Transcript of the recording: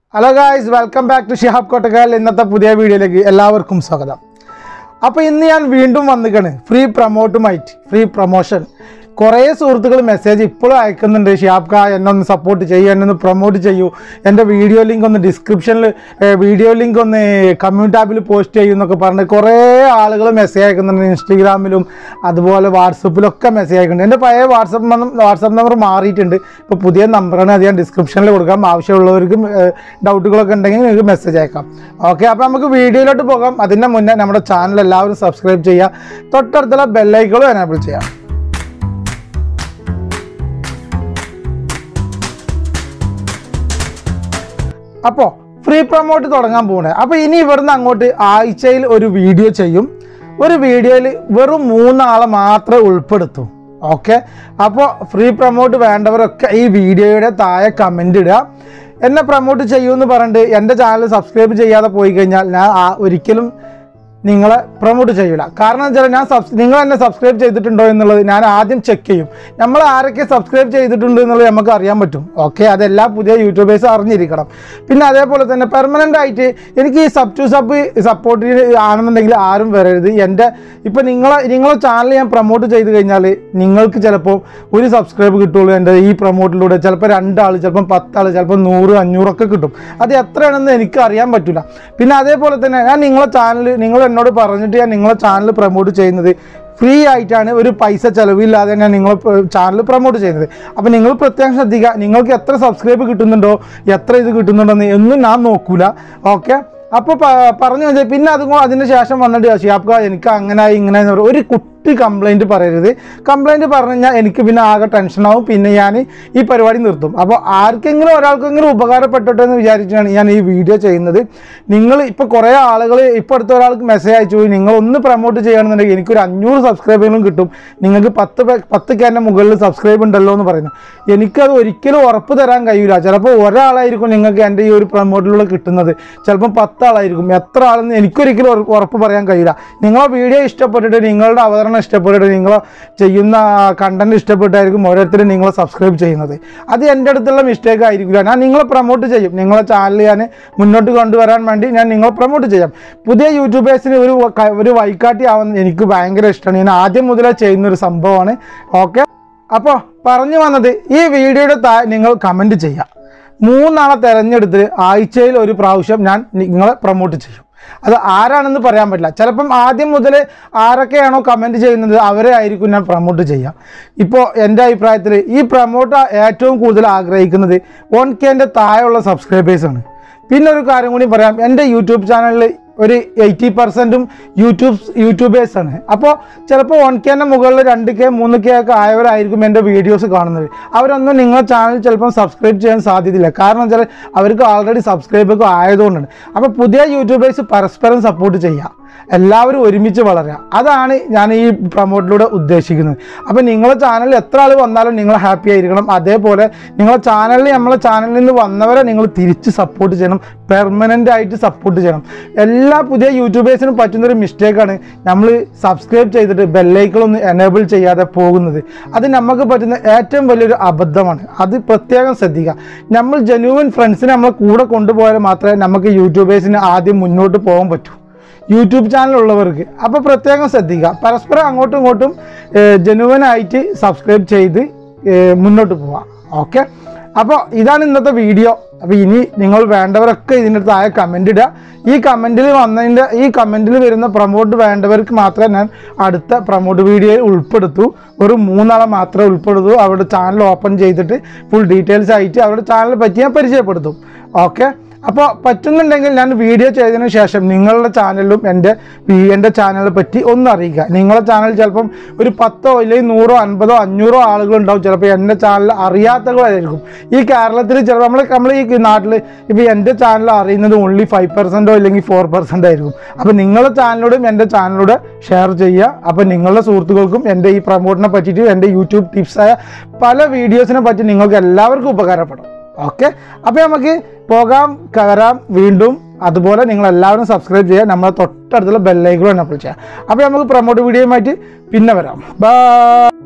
Hello guys welcome back to Shihab Kottakkal ഇന്നത്തെ പുതിയ വീഡിയോയിലേക്ക് എല്ലാവർക്കും സ്വാഗതം അപ്പോൾ ഇന്ന് ഞാൻ വീണ്ടും വന്നിക്കാണ് ഫ്രീ പ്രൊമോട്ടുമായിട്ട് ഫ്രീ പ്രൊമോഷൻ കുറേ സുഹൃത്തുക്കൾ മെസ്സേജ് ഇപ്പോഴും അയക്കുന്നുണ്ട് ഷിഹാബ് ഖാ എന്നെ ഒന്ന് സപ്പോർട്ട് ചെയ്യൂ എന്നെ ഒന്ന് പ്രൊമോട്ട് ചെയ്യൂ എൻ്റെ വീഡിയോ ലിങ്ക് ഒന്ന് ഡിസ്ക്രിപ്ഷനിൽ വീഡിയോ ലിങ്ക് ഒന്ന് കമ്മ്യൂണിറ്റി ടാബിൽ പോസ്റ്റ് ചെയ്യൂ എന്നൊക്കെ പറഞ്ഞ് കുറേ ആളുകൾ മെസ്സേജ് അയക്കുന്നുണ്ട് ഇൻസ്റ്റഗ്രാമിലും അതുപോലെ വാട്സപ്പിലൊക്കെ മെസ്സേജ് അയക്കുന്നുണ്ട് എൻ്റെ പഴയ വാട്സപ്പ് വാട്സപ്പ് നമ്പർ മാറിയിട്ടുണ്ട് ഇപ്പോൾ പുതിയ നമ്പറാണ് അത് ഞാൻ ഡിസ്ക്രിപ്ഷനിൽ കൊടുക്കാം ആവശ്യമുള്ളവർക്ക് ഡൗട്ടുകളൊക്കെ ഉണ്ടെങ്കിൽ നിങ്ങൾക്ക് മെസ്സേജ് അയക്കാം ഓക്കെ അപ്പോൾ നമുക്ക് വീഡിയോയിലോട്ട് പോകാം അതിൻ്റെ മുന്നേ നമ്മുടെ ചാനൽ എല്ലാവരും സബ്സ്ക്രൈബ് ചെയ്യുക തൊട്ടടുത്തുള്ള ബെല്ലൈക്കളും എനേബിൾ ചെയ്യാം അപ്പോൾ ഫ്രീ പ്രൊമോട്ട് തുടങ്ങാൻ പോകണേ അപ്പോൾ ഇനി ഇവിടുന്ന് അങ്ങോട്ട് ആഴ്ചയിൽ ഒരു വീഡിയോ ചെയ്യും ഒരു വീഡിയോയിൽ വെറും മൂന്നാളെ മാത്രമേ ഉൾപ്പെടുത്തൂ ഓക്കെ അപ്പോൾ ഫ്രീ പ്രൊമോട്ട് വേണ്ടവരൊക്കെ ഈ വീഡിയോയുടെ താഴെ കമൻ്റ് ഇടുക എന്നെ പ്രൊമോട്ട് ചെയ്യുമെന്ന് പറഞ്ഞിട്ട് എൻ്റെ ചാനൽ സബ്സ്ക്രൈബ് ചെയ്യാതെ പോയി കഴിഞ്ഞാൽ ഞാൻ ആ- ഒരിക്കലും നിങ്ങളെ പ്രൊമോട്ട് ചെയ്യില്ല കാരണം വെച്ചാൽ ഞാൻ സബ്സ് നിങ്ങൾ എന്നെ സബ്സ്ക്രൈബ് ചെയ്തിട്ടുണ്ടോ എന്നുള്ളത് ഞാൻ ആദ്യം ചെക്ക് ചെയ്യും നമ്മൾ ആരൊക്കെ സബ്സ്ക്രൈബ് ചെയ്തിട്ടുണ്ട് എന്നുള്ളത് നമുക്ക് അറിയാൻ പറ്റും ഓക്കെ അതെല്ലാം പുതിയ യൂട്യൂബേഴ്സ് അറിഞ്ഞിരിക്കണം പിന്നെ അതേപോലെ തന്നെ പെർമനൻ്റ് ആയിട്ട് എനിക്ക് ഈ സബ് ടു സബ് സപ്പോർട്ട് ആണെന്നുണ്ടെങ്കിൽ ആരും വരരുത് എൻ്റെ ഇപ്പം നിങ്ങളെ നിങ്ങളെ ചാനൽ ഞാൻ പ്രൊമോട്ട് ചെയ്ത് കഴിഞ്ഞാൽ നിങ്ങൾക്ക് ചിലപ്പോൾ ഒരു സബ്സ്ക്രൈബ് കിട്ടുള്ളൂ എൻ്റെ ഈ പ്രൊമോട്ടിലൂടെ ചിലപ്പോൾ രണ്ടാൾ ചിലപ്പം പത്താൾ ചിലപ്പോൾ നൂറ് അഞ്ഞൂറൊക്കെ കിട്ടും അത് എത്രയാണെന്ന് എനിക്ക് അറിയാൻ പറ്റില്ല പിന്നെ അതേപോലെ തന്നെ ഞാൻ നിങ്ങളെ ചാനൽ നിങ്ങൾ എന്നോട് പറഞ്ഞിട്ട് ഞാൻ നിങ്ങളെ ചാനൽ പ്രൊമോട്ട് ചെയ്യുന്നത് ഫ്രീ ആയിട്ടാണ് ഒരു പൈസ ചിലവില്ലാതെ ഞാൻ നിങ്ങളെ ചാനൽ പ്രൊമോട്ട് ചെയ്യുന്നത് അപ്പോൾ നിങ്ങൾ പ്രത്യേകം ശ്രദ്ധിക്കുക നിങ്ങൾക്ക് എത്ര സബ്സ്ക്രൈബ് കിട്ടുന്നുണ്ടോ എത്ര ഇത് കിട്ടുന്നുണ്ടോ എന്ന് ഒന്നും ഞാൻ നോക്കൂല ഓക്കെ അപ്പോൾ പറഞ്ഞു വെച്ചാൽ പിന്നെ അതും അതിന് ശേഷം വന്നിട്ട് ഷിയാബ്ക എനിക്ക് അങ്ങനെ ഇങ്ങനെ എന്ന് പറയും. ഒരു കുട്ടി കംപ്ലൈൻറ്റ് പറയരുത് കംപ്ലൈൻറ്റ് പറഞ്ഞു കഴിഞ്ഞാൽ എനിക്ക് പിന്നെ ആകെ ടെൻഷനാവും പിന്നെ ഞാൻ ഈ പരിപാടി നിർത്തും അപ്പോൾ ആർക്കെങ്കിലും ഒരാൾക്കെങ്കിലും ഉപകാരപ്പെട്ടോട്ടെ എന്ന് വിചാരിച്ചാണ് ഞാൻ ഈ വീഡിയോ ചെയ്യുന്നത് നിങ്ങൾ ഇപ്പോൾ കുറേ ആളുകൾ ഇപ്പോൾ അടുത്ത ഒരാൾക്ക് മെസ്സേജ് അയച്ചു നിങ്ങൾ ഒന്ന് പ്രൊമോട്ട് ചെയ്യുകയാണെന്നുണ്ടെങ്കിൽ എനിക്കൊരു അഞ്ഞൂറ് സബ്സ്ക്രൈബുകളും കിട്ടും നിങ്ങൾക്ക് പത്ത് പേ- പത്ത് കേൻ്റെ മുകളിൽ സബ്സ്ക്രൈബ് ഉണ്ടല്ലോ എന്ന് പറയുന്നു എനിക്കത് ഒരിക്കലും ഉറപ്പ് തരാൻ കഴിയില്ല ചിലപ്പോൾ ഒരാളായിരിക്കും നിങ്ങൾക്ക് എൻ്റെ ഈ ഒരു പ്രൊമോട്ടിലൂടെ കിട്ടുന്നത് ചിലപ്പോൾ പത്താളായിരിക്കും എത്ര ആളെന്ന് എനിക്കൊരിക്കലും ഉറ- ഉറപ്പ് പറയാൻ കഴിയില്ല നിങ്ങളെ വീഡിയോ ഇഷ്ടപ്പെട്ടിട്ട് നിങ്ങളുടെ അവതരണം ഇഷ്ടപ്പെട്ടിട്ട് നിങ്ങൾ ചെയ്യുന്ന കണ്ടന്റ് ഇഷ്ടപ്പെട്ടായിരിക്കും ഓരോരുത്തരും നിങ്ങളെ സബ്സ്ക്രൈബ് ചെയ്യുന്നത് അത് എൻ്റെ അടുത്തുള്ള മിസ്റ്റേക്ക് ആയിരിക്കില്ല ഞാൻ നിങ്ങളെ പ്രൊമോട്ട് ചെയ്യും നിങ്ങളെ ചാനൽ ഞാൻ മുന്നോട്ട് കൊണ്ടുവരാൻ വേണ്ടി ഞാൻ നിങ്ങളെ പ്രൊമോട്ട് ചെയ്യാം പുതിയ യൂട്യൂബേഴ്സിന് ഒരു വ- ക- ഒരു വൈകാട്ടി ആവുന്ന എനിക്ക് ഭയങ്കര ഇഷ്ടമാണ് ഞാൻ ആദ്യം മുതലേ ചെയ്യുന്ന ഒരു സംഭവമാണ് ഓക്കെ അപ്പോൾ പറഞ്ഞു വന്നത് ഈ വീഡിയോയുടെ താ നിങ്ങൾ കമൻറ്റ് ചെയ്യാം മൂന്നാളെ തിരഞ്ഞെടുത്ത് ആഴ്ചയിൽ ഒരു പ്രാവശ്യം ഞാൻ നിങ്ങളെ പ്രൊമോട്ട് ചെയ്യും അത് ആരാണെന്ന് പറയാൻ പറ്റില്ല ചിലപ്പം ആദ്യം മുതൽ ആരൊക്കെയാണോ കമൻറ്റ് ചെയ്യുന്നത് അവരെ ആയിരിക്കും ഞാൻ പ്രൊമോട്ട് ചെയ്യാം ഇപ്പോൾ എൻ്റെ അഭിപ്രായത്തിൽ ഈ പ്രൊമോട്ട് ഏറ്റവും കൂടുതൽ ആഗ്രഹിക്കുന്നത് വൺ കെൻ്റെ താഴെയുള്ള സബ്സ്ക്രൈബേഴ്സാണ് പിന്നെ ഒരു കാര്യം കൂടി പറയാം എൻ്റെ യൂട്യൂബ് ചാനലിൽ ഒരു എയ്റ്റി പെർസെൻറ്റും യൂട്യൂബ് യൂട്യൂബേഴ്സാണ് അപ്പോൾ ചിലപ്പോൾ വൺ കെൻ്റെ മുകളിൽ രണ്ട് കെ മൂന്ന് കെ ഒക്കെ ആയവരായിരിക്കും എൻ്റെ വീഡിയോസ് കാണുന്നത് അവരൊന്നും നിങ്ങളുടെ ചാനൽ ചിലപ്പം സബ്സ്ക്രൈബ് ചെയ്യാൻ സാധ്യതയില്ല കാരണം വെച്ചാൽ അവർക്ക് ആൾറെഡി സബ്സ്ക്രൈബൊക്കെ ആയതുകൊണ്ടാണ് അപ്പോൾ പുതിയ യൂട്യൂബേഴ്സ് പരസ്പരം സപ്പോർട്ട് ചെയ്യുക എല്ലാവരും ഒരുമിച്ച് വളരുക അതാണ് ഞാൻ ഈ പ്രൊമോട്ടിലൂടെ ഉദ്ദേശിക്കുന്നത് അപ്പോൾ നിങ്ങളുടെ ചാനലിൽ എത്ര ആൾ വന്നാലും നിങ്ങൾ ഹാപ്പി ആയിരിക്കണം അതേപോലെ നിങ്ങളുടെ ചാനലിൽ നമ്മളെ ചാനലിൽ നിന്ന് വന്നവരെ നിങ്ങൾ തിരിച്ച് സപ്പോർട്ട് ചെയ്യണം പെർമനൻ്റ് ആയിട്ട് സപ്പോർട്ട് ചെയ്യണം എല്ലാ പുതിയ യൂട്യൂബേഴ്സിനും പറ്റുന്നൊരു മിസ്റ്റേക്കാണ് നമ്മൾ സബ്സ്ക്രൈബ് ചെയ്തിട്ട് ബെല്ലൈക്കളൊന്നും എനേബിൾ ചെയ്യാതെ പോകുന്നത് അത് നമുക്ക് പറ്റുന്ന ഏറ്റവും വലിയൊരു അബദ്ധമാണ് അത് പ്രത്യേകം ശ്രദ്ധിക്കുക നമ്മൾ ജെന്യൂവൻ ഫ്രണ്ട്സിനെ നമ്മളെ കൂടെ കൊണ്ടുപോയാൽ മാത്രമേ നമുക്ക് യൂട്യൂബേഴ്സിന് ആദ്യം മുന്നോട്ട് പോകാൻ പറ്റൂ യൂട്യൂബ് ചാനലുള്ളവർക്ക് അപ്പോൾ പ്രത്യേകം ശ്രദ്ധിക്കുക പരസ്പരം അങ്ങോട്ടും ഇങ്ങോട്ടും ജനുവനായിട്ട് സബ്സ്ക്രൈബ് ചെയ്ത് ഏഹ്, മുന്നോട്ട് പോവാം ഓക്കെ അപ്പോൾ ഇതാണ് ഇന്നത്തെ വീഡിയോ അപ്പോൾ ഇനി നിങ്ങൾ വേണ്ടവരൊക്കെ ഇതിൻ്റെ താഴെ കമൻ്റ് ഇടുക ഈ കമൻറ്റിൽ വന്നതിൻ്റെ ഈ കമൻറ്റിൽ വരുന്ന പ്രൊമോട്ട് വേണ്ടവർക്ക് മാത്രമേ ഞാൻ അടുത്ത പ്രൊമോട്ട് വീഡിയോയിൽ ഉൾപ്പെടുത്തൂ ഒരു മൂന്നാളെ മാത്രമേ ഉൾപ്പെടുത്തൂ അവരുടെ ചാനൽ ഓപ്പൺ ചെയ്തിട്ട് ഫുൾ ഡീറ്റെയിൽസ് ആയിട്ട് അവരുടെ ചാനൽ പറ്റി ഞാൻ പരിചയപ്പെടുത്തും ഓക്കെ അപ്പോൾ പറ്റുന്നുണ്ടെങ്കിൽ ഞാൻ വീഡിയോ ചെയ്തതിന് ശേഷം നിങ്ങളുടെ ചാനലിലും എൻ്റെ ഈ- എൻ്റെ ചാനലിനെ പറ്റി ഒന്ന് അറിയിക്കുക നിങ്ങളുടെ ചാനൽ ചിലപ്പം ഒരു പത്തോ അല്ലെങ്കിൽ നൂറോ അൻപതോ അഞ്ഞൂറോ ആളുകളുണ്ടാവും ചിലപ്പോൾ എൻ്റെ ചാനൽ അറിയാത്തവരായിരിക്കും ഈ കേരളത്തിൽ ചിലപ്പോൾ നമ്മൾ നമ്മൾ ഈ നാട്ടിൽ ഇപ്പോൾ എൻ്റെ ചാനൽ അറിയുന്നത് ഓൺലി ഫൈവ് പെർസെൻറ്റോ അല്ലെങ്കിൽ ഫോർ പെർസെൻ്റ് ആയിരിക്കും അപ്പോൾ നിങ്ങളുടെ ചാനലോടും എൻ്റെ ചാനലിലൂടെ ഷെയർ ചെയ്യുക അപ്പോൾ നിങ്ങളുടെ സുഹൃത്തുക്കൾക്കും എൻ്റെ ഈ പ്രൊമോട്ടിനെ പറ്റിയിട്ട് എൻ്റെ യൂട്യൂബ് ടിപ്സായ പല വീഡിയോസിനെ പറ്റി നിങ്ങൾക്ക് എല്ലാവർക്കും ഉപകാരപ്പെടും ഓക്കെ അപ്പോൾ നമുക്ക് പോകാം കയറാം വീണ്ടും അതുപോലെ നിങ്ങൾ എല്ലാവരും സബ്സ്ക്രൈബ് ചെയ്യുക നമ്മളെ തൊട്ടടുത്തുള്ള ബെല്ലൈക്കലും എനപ്പിൾ ചെയ്യുക അപ്പോൾ നമുക്ക് പ്രൊമോട്ട് വീഡിയോയുമായിട്ട് പിന്നെ വരാം ബൈ